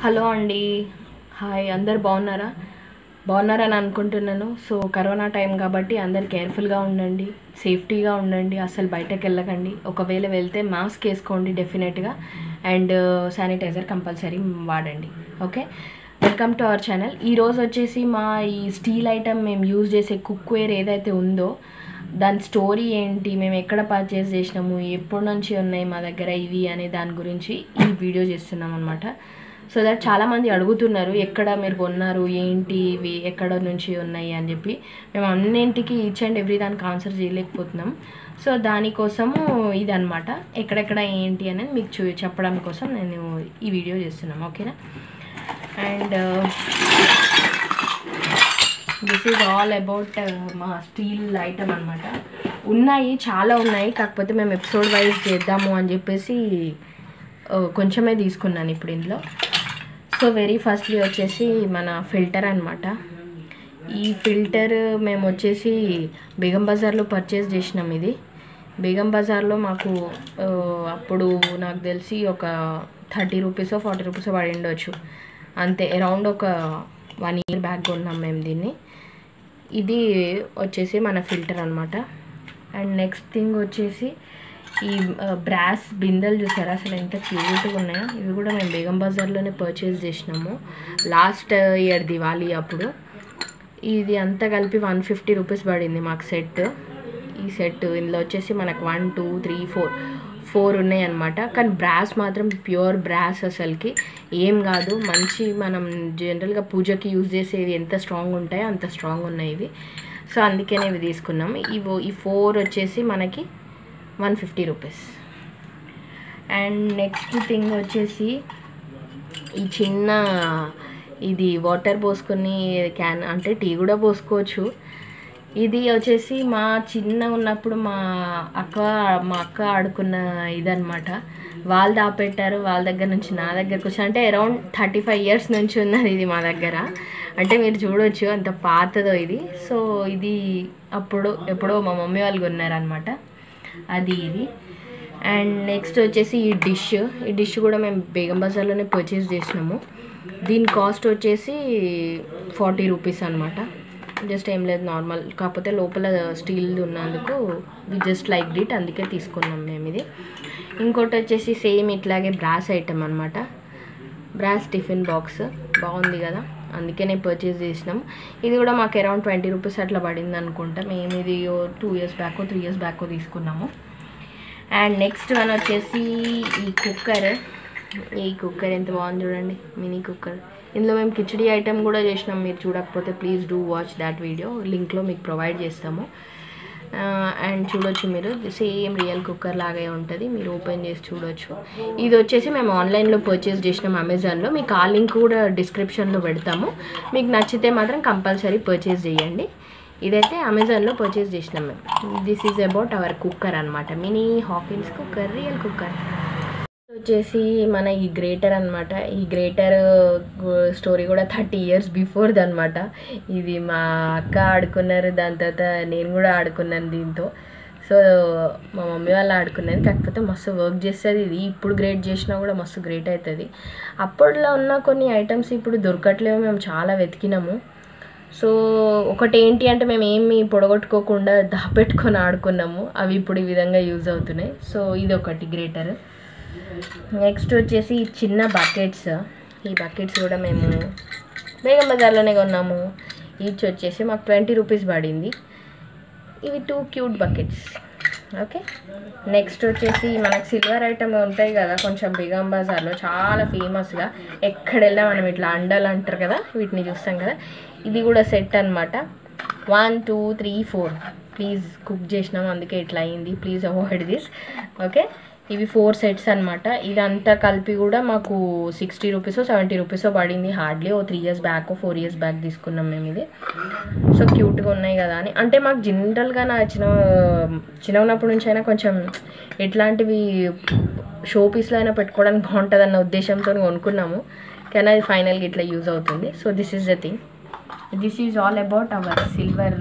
hello అండి hi అందరు బాగున్నారా బాగున్నారని అనుకుంటున్నాను సో కరోనా టైం కాబట్టి అందరు కేర్ఫుల్గా ఉండండి సేఫ్టీగా ఉండండి అసలు బయటకు వెళ్ళకండి ఒకవేళ వెళ్తే మాస్క్ వేసుకోండి డెఫినెట్గా అండ్ శానిటైజర్ కంపల్సరీ వాడండి okay welcome to our channel ఈరోజు వచ్చేసి మా ఈ స్టీల్ ఐటమ్ మేము యూజ్ చేసే కుక్వేర్ ఏదైతే ఉందో దాని స్టోరీ ఏంటి మేము ఎక్కడ పర్చేస్ చేసినాము ఎప్పటి నుంచి ఉన్నాయి మా దగ్గర ఇవి అనే దాని గురించి ఈ వీడియో చేస్తున్నాం అనమాట సో దట్ చాలామంది అడుగుతున్నారు ఎక్కడ మీరు కొన్నారు ఏంటి ఇవి ఎక్కడ నుంచి ఉన్నాయి అని చెప్పి మేము అన్నింటికి ఈచ్ అండ్ ఎవ్రీ దానికి ఆన్సర్ చేయలేకపోతున్నాం సో దానికోసము ఇది అనమాట ఎక్కడెక్కడ ఏంటి అనేది మీకు చూ చెప్పడం కోసం నేను ఈ వీడియో చేస్తున్నాం ఓకేనా and this is all about మా స్టీల్ ఐటమ్ అనమాట ఉన్నాయి చాలా ఉన్నాయి కాకపోతే మేము ఎపిసోడ్ వైజ్ చేద్దాము అని చెప్పేసి uh, కొంచెమే తీసుకున్నాను ఇప్పుడు ఇందులో సో వెరీ ఫస్ట్లీ వచ్చేసి మన ఫిల్టర్ అనమాట ఈ ఫిల్టర్ మేము వచ్చేసి బేగం బజార్లో పర్చేస్ చేసినాం ఇది బేగం బజార్లో మాకు ఆ, అప్పుడు నాకు తెలిసి ఒక థర్టీ రూపీసో ఫార్టీ రూపీసో పడి ఉండొచ్చు అంతే అరౌండ్ ఒక వన్ ఇయర్ బ్యాక్ కొన్నాం మేము దీన్ని ఇది వచ్చేసి మన ఫిల్టర్ అనమాట అండ్ నెక్స్ట్ థింగ్ వచ్చేసి ఈ బ్రాస్ బిందెలు చూసారా అసలు ఎంత క్యూట్గా ఉన్నాయో ఇవి కూడా మేము బేగం బజార్లోనే పర్చేస్ చేసినాము లాస్ట్ ఇయర్ దివాళీ అప్పుడు ఇది అంతా కలిపి వన్ ఫిఫ్టీ రూపీస్ పడింది మాకు సెట్ ఈ సెట్ ఇందులో వచ్చేసి మనకు one two three four four ఉన్నాయి అనమాట కానీ బ్రాస్ మాత్రం ప్యూర్ బ్రాస్ అసలుకి ఏం కాదు మంచి మనం జనరల్గా పూజకి యూజ్ చేసేవి ఎంత స్ట్రాంగ్ ఉంటాయో అంత స్ట్రాంగ్ ఉన్నాయి ఇవి సో అందుకనే ఇవి తీసుకున్నాం ఇవి ఈ ఫోర్ వచ్చేసి మనకి one fifty rupees and next thing వచ్చేసి ఈ చిన్న ఇది వాటర్ పోసుకొని క్యాన్ అంటే టీ కూడా పోసుకోవచ్చు ఇది వచ్చేసి మా చిన్న ఉన్నప్పుడు మా అక్క మా అక్క ఆడుకున్న ఇదనమాట వాళ్ళు దాపెట్టారు వాళ్ళ దగ్గర నుంచి నా దగ్గరకు వచ్చి అంటే అరౌండ్ థర్టీ ఫైవ్ ఇయర్స్ నుంచి ఉన్నది ఇది మా దగ్గర అంటే మీరు చూడొచ్చు అంత పాతదో ఇది సో ఇది అప్పుడు ఎప్పుడో మా మమ్మీ వాళ్ళు కొన్నారనమాట అది ఇది అండ్ నెక్స్ట్ వచ్చేసి ఈ డిష్ ఈ డిష్ కూడా మేము బేగం బజార్లోనే పర్చేస్ చేసినాము దీని కాస్ట్ వచ్చేసి ఫార్టీ రూపీస్ అనమాట జస్ట్ ఏం లేదు నార్మల్ కాకపోతే లోపల స్టీల్ ఉన్నందుకు వి జస్ట్ లైక్ డిట్ అందుకే తీసుకున్నాం మేము ఇది ఇంకోటి వచ్చేసి సేమ్ ఇట్లాగే బ్రాస్ ఐటమ్ అనమాట బ్రాస్ టిఫిన్ బాక్స్ బాగుంది కదా అందుకే నేను పర్చేస్ చేసినాం ఇది కూడా మాకు అరౌండ్ ట్వంటీ రూపీస్ అట్లా పడింది అనుకుంటా మేము ఇది two years back three years back తీసుకున్నాము అండ్ నెక్స్ట్ వన్ వచ్చేసి ఈ కుక్కర్ ఈ కుక్కర్ ఎంత బాగుంది చూడండి మినీ కుక్కర్ ఇందులో మేము కిచడీ ఐటెం కూడా చేసినాం మీరు చూడకపోతే please do watch that video లింక్లో మీకు ప్రొవైడ్ చేస్తాము అండ్ చూడొచ్చు మీరు సేమ్ రియల్ కుక్కర్ లాగే ఉంటుంది మీరు ఓపెన్ చేసి చూడొచ్చు ఇది వచ్చేసి మేము ఆన్లైన్లో పర్చేస్ చేసినాం అమెజాన్లో మీకు ఆ లింక్ కూడా డిస్క్రిప్షన్లో పెడతాము మీకు నచ్చితే మాత్రం కంపల్సరీ పర్చేస్ చేయండి ఇదైతే అమెజాన్లో పర్చేస్ చేసినాం మేము this is about our cooker అనమాట mini Hawkins cooker real cooker వచ్చేసి మన ఈ గ్రేటర్ అనమాట ఈ గ్రేటర్ స్టోరీ కూడా థర్టీ ఇయర్స్ బిఫోర్ది అనమాట ఇది మా అక్క ఆడుకున్నారు దాని తర్వాత నేను కూడా ఆడుకున్నాను దీంతో సో మా మమ్మీ వాళ్ళు ఆడుకున్నది కాకపోతే మస్తు వర్క్ చేస్తుంది ఇది ఇప్పుడు గ్రేట్ చేసినా కూడా మస్తు గ్రేట్ అవుతుంది అప్పట్లో ఉన్న కొన్ని ఐటమ్స్ ఇప్పుడు దొరకట్లేవు మేము చాలా వెతికినాము సో ఒకటి ఏంటి అంటే మేము ఏమి పొడగొట్టుకోకుండా దాపెట్టుకొని ఆడుకున్నాము అవి ఇప్పుడు ఈ విధంగా యూజ్ అవుతున్నాయి సో ఇది ఒకటి గ్రేటర్ నెక్స్ట్ వచ్చేసి ఈ చిన్న బకెట్స్ ఈ బకెట్స్ కూడా మేము బేగం బజార్లోనే కొన్నాము ఈచ్ వచ్చేసి మాకు ట్వంటీ రూపీస్ పడింది ఇవి two cute buckets okay next వచ్చేసి మనకు సిల్వర్ ఐటమ్ ఉంటాయి కదా కొంచెం బేగం బజార్లో చాలా ఫేమస్గా ఎక్కడ వెళ్ళా మనం ఇట్లా అండలు అంటారు కదా వీటిని చూస్తాం కదా ఇది కూడా సెట్ అనమాట one two three four please cook చేసినాం అందుకే ఇట్లా అయింది ప్లీజ్ అవాయిడ్ దిస్ ఓకే ఇవి ఫోర్ సెట్స్ అనమాట ఇదంతా కలిపి కూడా మాకు సిక్స్టీ రూపీస్ సెవెంటీ రూపీస్ పడింది హార్డ్లీ ఓ three years back four years back తీసుకున్నాం మేము ఇది సో క్యూట్గా ఉన్నాయి కదా అని అంటే మాకు జనరల్గా నా చిన్న చిన్న ఉన్నప్పటి నుంచి అయినా కొంచెం ఎట్లాంటివి షో పీస్లో అయినా పెట్టుకోవడానికి బాగుంటుంది అన్న ఉద్దేశంతో కొనుక్కున్నాము కానీ అది ఫైనల్గా ఇట్లా యూజ్ అవుతుంది so this is the thing this is all about our silver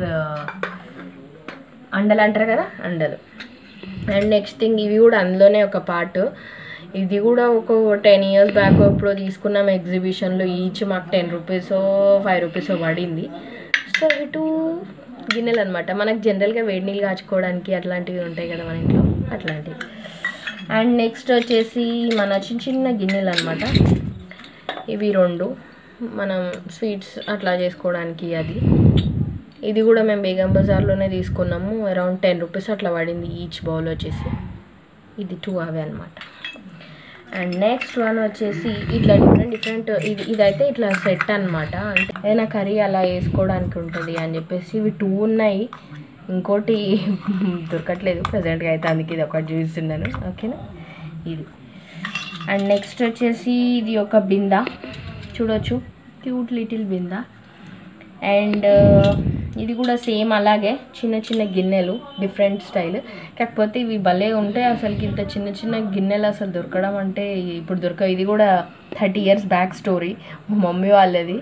అండలు అంటారు కదా అండలు అండ్ నెక్స్ట్ థింగ్ ఇవి కూడా అందులోనే ఒక పార్ట్ ఇది కూడా ఒక టెన్ ఇయర్స్ బ్యాక్ ఎప్పుడో తీసుకున్నాం ఎగ్జిబిషన్లో ఈచ్ మాకు టెన్ రూపీస్ ఫైవ్ రూపీస్ పడింది సో ఇటు గిన్నెలు అనమాట మనకు జనరల్గా వేడి నీళ్ళు కాచుకోవడానికి అట్లాంటివి ఉంటాయి కదా మన ఇంట్లో అట్లాంటివి అండ్ నెక్స్ట్ వచ్చేసి మన చిన్న చిన్న గిన్నెలు అనమాట ఇవి రెండు మనం స్వీట్స్ అట్లా చేసుకోవడానికి అది ఇది కూడా మేము బేగం బజార్లోనే తీసుకున్నాము అరౌండ్ టెన్ రూపీస్ అట్లా పడింది ఈచ్ బౌల్ వచ్చేసి ఇది టూ అవే అనమాట అండ్ నెక్స్ట్ వన్ వచ్చేసి ఇట్లా డిఫరెంట్ డిఫరెంట్ ఇది ఇదైతే ఇట్లా సెట్ అనమాట అంటే ఏదైనా కర్రీ అలా వేసుకోవడానికి ఉంటుంది అని చెప్పేసి ఇవి టూ ఉన్నాయి ఇంకోటి దొరకట్లేదు ప్రజెంట్గా అయితే అందుకే ఇది ఒకటి చూస్తున్నాను ఓకేనా ఇది అండ్ నెక్స్ట్ వచ్చేసి ఇది ఒక బిందా చూడొచ్చు క్యూట్ లిటిల్ బిందా అండ్ ఇది కూడా సేమ్ అలాగే చిన్న చిన్న గిన్నెలు డిఫరెంట్ స్టైల్ కాకపోతే ఇవి భలే ఉంటాయి అసలుకి ఇంత చిన్న చిన్న గిన్నెలు అసలు దొరకడం అంటే ఇప్పుడు దొరక ఇది కూడా థర్టీ ఇయర్స్ బ్యాక్ స్టోరీ మా మమ్మీ వాళ్ళది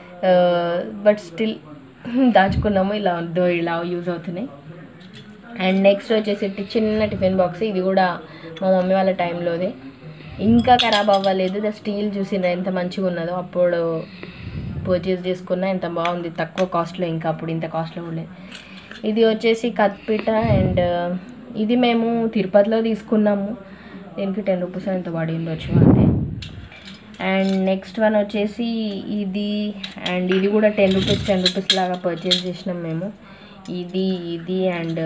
బట్ స్టిల్ దాచుకున్నాము ఇలా దో ఇలా యూజ్ అవుతున్నాయి అండ్ నెక్స్ట్ వచ్చేసి టి- చిన్న టిఫిన్ బాక్స్ ఇది కూడా మా మమ్మీ వాళ్ళ టైంలోదే ఇంకా ఖరాబ్ అవ్వలేదు ద స్టీల్ చూసిన ఎంత మంచిగా ఉన్నదో అప్పుడు పర్చేస్ చేసుకున్నా ఎంత బాగుంది తక్కువ కాస్ట్లో ఇంకా అప్పుడు ఇంత కాస్ట్లో ఉండేది ఇది వచ్చేసి కత్పిట అండ్ ఇది మేము తిరుపతిలో తీసుకున్నాము దీనికి టెన్ రూపీస్ ఎంత పడింది వచ్చి అంతే అండ్ నెక్స్ట్ వన్ వచ్చేసి ఇది అండ్ ఇది కూడా టెన్ రూపీస్ టెన్ రూపీస్ లాగా పర్చేస్ చేసినాం మేము ఇది ఇది అండ్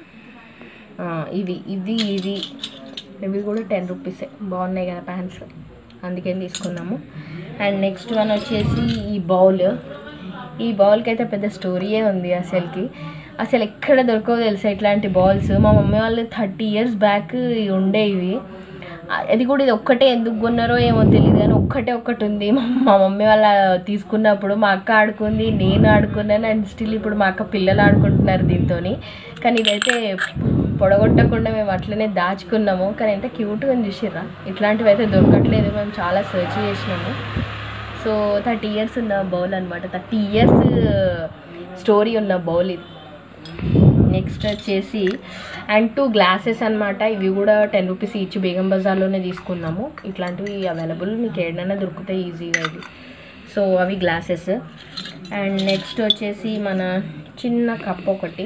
ఇవి ఇది ఇది ఇవి కూడా టెన్ రూపీసే బాగున్నాయి కదా ప్యాంట్స్ అందుకని తీసుకున్నాము అండ్ నెక్స్ట్ వన్ వచ్చేసి ఈ బౌల్ ఈ బౌల్కి అయితే పెద్ద స్టోరీయే ఉంది అసలుకి అసలు ఎక్కడ దొరకవు తెలుసా ఇట్లాంటి బాల్స్ మా మమ్మీ వాళ్ళు థర్టీ ఇయర్స్ బ్యాక్ ఉండేవి అది కూడా ఇది ఒక్కటే ఎందుకు కొన్నారో ఏమో తెలియదు కానీ ఒక్కటే ఒక్కటి ఉంది మా మా మమ్మీ వాళ్ళ తీసుకున్నప్పుడు మా అక్క ఆడుకుంది నేను ఆడుకున్నాను అండ్ స్టిల్ ఇప్పుడు మా అక్క పిల్లలు ఆడుకుంటున్నారు దీంతో కానీ ఇదైతే పొడగొట్టకుండా మేము అట్లనే దాచుకున్నాము కానీ ఎంత క్యూట్గా ఉంది చూసిర్రా ఇట్లాంటివి అయితే దొరకట్లేదు మేము చాలా సెర్చ్ చేసినాము సో థర్టీ ఇయర్స్ ఉన్న బౌల్ అనమాట థర్టీ ఇయర్స్ స్టోరీ ఉన్న బౌల్ ఇది నెక్స్ట్ వచ్చేసి అండ్ టూ గ్లాసెస్ అనమాట ఇవి కూడా టెన్ రూపీస్ ఈచ్ బేగం బజార్లోనే తీసుకున్నాము ఇట్లాంటివి అవైలబుల్ మీకు ఏడైనా దొరుకుతాయి ఈజీగా ఇవి సో అవి గ్లాసెస్ అండ్ నెక్స్ట్ వచ్చేసి మన చిన్న కప్ ఒకటి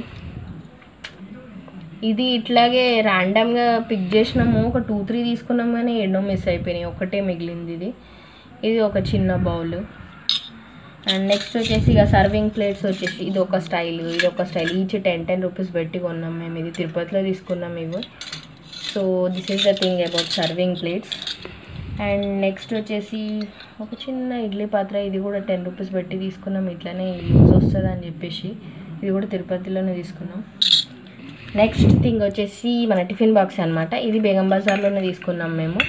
ఇది ఇట్లాగే ర్యాండమ్గా పిక్ చేసినాము ఒక టూ త్రీ తీసుకున్నాం కానీ ఎన్నో మిస్ అయిపోయినాయి ఒకటే మిగిలింది ఇది ఇది ఒక చిన్న బౌల్ అండ్ నెక్స్ట్ వచ్చేసి ఇక సర్వింగ్ ప్లేట్స్ వచ్చేసి ఇది ఒక స్టైల్ ఇది ఒక style each ten ten rupees పెట్టి కొన్నాం మేము ఇది తిరుపతిలో తీసుకున్నాం ఇవి so this is the thing about serving plates and next వచ్చేసి ఒక చిన్న ఇడ్లీ పాత్ర ఇది కూడా టెన్ రూపీస్ పెట్టి తీసుకున్నాం ఇట్లనే యూజ్ వస్తుంది అని చెప్పేసి ఇది కూడా తిరుపతిలోనే తీసుకున్నాం నెక్స్ట్ థింగ్ వచ్చేసి మన టిఫిన్ బాక్స్ అనమాట ఇది బేగం బజార్లోనే తీసుకున్నాం మేము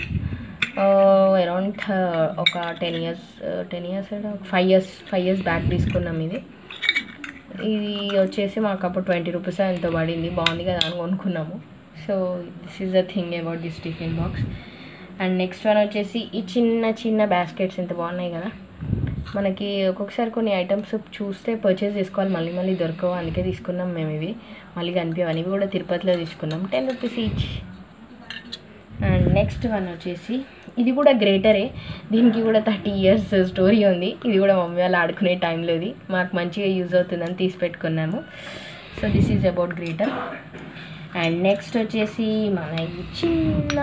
అరౌండ్ ఒక ten years ten years five years five years back తీసుకున్నాం ఇది ఇది వచ్చేసి మాకు అప్పుడు ట్వంటీ రూపీస్ ఎంతో పడింది బాగుంది కదా అని కొనుక్కున్నాము so this is the thing about this tiffin box and next one వచ్చేసి ఈ చిన్న చిన్న బాస్కెట్స్ ఎంత బాగున్నాయి కదా మనకి ఒక్కొక్కసారి కొన్ని ఐటమ్స్ చూస్తే పర్చేస్ చేసుకోవాలి మళ్ళీ మళ్ళీ దొరకవు అందుకే తీసుకున్నాం మేము ఇవి మళ్ళీ కనిపించవని ఇవి కూడా తిరుపతిలో తీసుకున్నాం ten rupees each and next one వచ్చేసి ఇది కూడా గ్రేటరే దీనికి కూడా థర్టీ ఇయర్స్ స్టోరీ ఉంది ఇది కూడా మమ్మీ వాళ్ళు ఆడుకునే టైంలో ఇది మాకు మంచిగా యూజ్ అవుతుందని తీసి పెట్టుకున్నాము so this is about grater and next వచ్చేసి మన ఈ చిన్న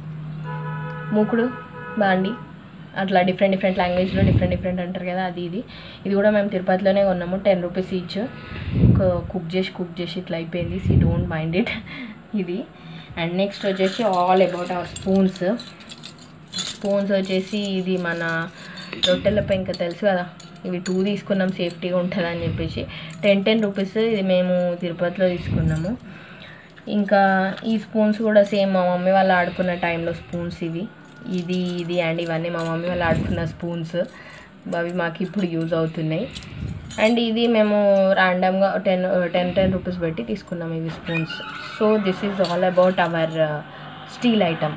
మూకుడు బాండి అట్లా డిఫరెంట్ డిఫరెంట్ లాంగ్వేజ్లో డిఫరెంట్ డిఫరెంట్ అంటారు కదా అది ఇది ఇది కూడా మేము తిరుపతిలోనే కొన్నాము టెన్ రూపీస్ ఈచ్ కుక్ చేసి కుక్ చేసి ఇట్లా అయిపోయింది సీ డోంట్ మైండ్ ఇట్ ఇది అండ్ నెక్స్ట్ వచ్చేసి all about our spoons spoons వచ్చేసి ఇది మన రొట్టెల పెంక తెలుసు కదా ఇవి టూ తీసుకున్నాం సేఫ్టీగా ఉంటుందని చెప్పేసి టెన్ టెన్ రూపీస్ ఇది మేము తిరుపతిలో తీసుకున్నాము ఇంకా ఈ స్పూన్స్ కూడా సేమ్ మా మమ్మీ వాళ్ళు ఆడుకున్న టైంలో స్పూన్స్ ఇవి ఇది ఇది అండ్ ఇవన్నీ మా మమ్మీ వాళ్ళు ఆడుకున్న స్పూన్స్ అవి మాకు ఇప్పుడు యూజ్ అవుతున్నాయి అండ్ ఇది మేము ర్యాండమ్గా టెన్ టెన్ టెన్ రూపీస్ పెట్టి తీసుకున్నాం ఇవి spoons so this is all about our steel item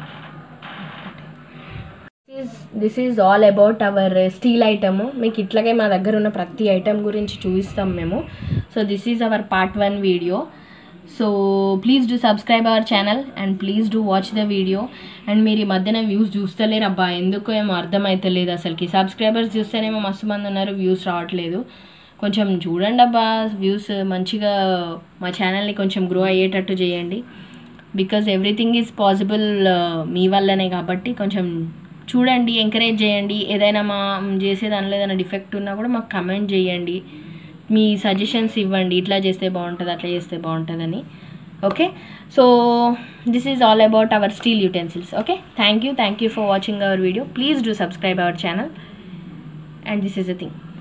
this is all about our steel item మీకు ఇట్లాగే మా దగ్గర ఉన్న ప్రతి ఐటమ్ గురించి చూపిస్తాం మేము so this is our part one video so please do subscribe our channel and please do watch the video and మీరు ఈ మధ్యన వ్యూస్ చూస్తలేరు అబ్బా ఎందుకో ఏమో అర్థమైతలేదు అసలుకి సబ్స్క్రైబర్స్ చూస్తేనేమో మస్తు మంది ఉన్నారు వ్యూస్ రావట్లేదు కొంచెం చూడండి అబ్బా వ్యూస్ మంచిగా మా ఛానల్ని కొంచెం గ్రో అయ్యేటట్టు చేయండి బికాజ్ ఎవ్రీథింగ్ ఈజ్ పాసిబుల్ మీ వల్లనే కాబట్టి కొంచెం చూడండి ఎంకరేజ్ చేయండి ఏదైనా మా చేసే దానిలో ఏదైనా డిఫెక్ట్ ఉన్నా కూడా మాకు కమెంట్ చేయండి మీ సజెషన్స్ ఇవ్వండి ఇట్లా చేస్తే బాగుంటుంది అట్లా చేస్తే బాగుంటుందని okay so this is all about our steel utensils okay thank you thank you for watching our video please do subscribe our channel and this is a thing